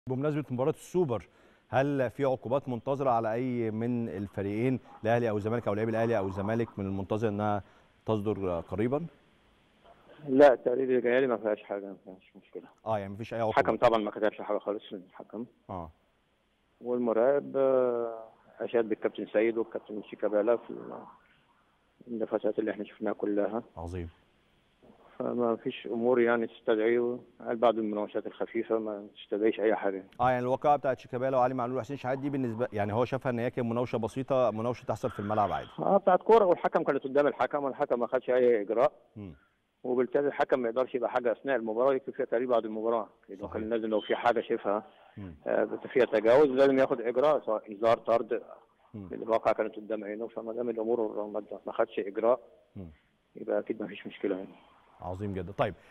بمناسبه مباراه السوبر هل في عقوبات منتظره على اي من الفريقين الاهلي او الزمالك او لاعبي الاهلي او الزمالك من المنتظر انها تصدر قريبا؟ لا التقرير اللي جاي لي ما فيهاش حاجه ما فيهاش مشكله اه يعني مفيش اي عقوبات الحكم طبعا ما كتبش حاجه خالص الحكم اه والمراقب آه، اشاد بالكابتن سيد والكابتن شيكابالا في النفسات اللي احنا شفناها كلها عظيم فما فيش امور يعني تستدعي قال بعض المناوشات الخفيفه ما تستدعيش اي حاجه اه يعني الواقعه بتاعت شيكابالا وعلي معلول وحسين شحات دي بالنسبه يعني هو شافها ان هي كانت مناوشه بسيطه مناوشه تحصل في الملعب عادي اه بتاعت كوره والحكم كانت قدام الحكم والحكم ما خدش اي اجراء مم. وبالتالي الحكم ما يقدرش يبقى حاجه اثناء المباراه يكتب فيها تقريبا بعد المباراه لو صحيح. كان لازم لو في حاجه شايفها مم. آه، فيها تجاوز لازم ياخد اجراء سواء انذار طرد مم. الواقع كانت قدام عينه فما دام الامور ما ما خدش اجراء مم. يبقى اكيد ما فيش مشكله يعني عظيم جدا طيب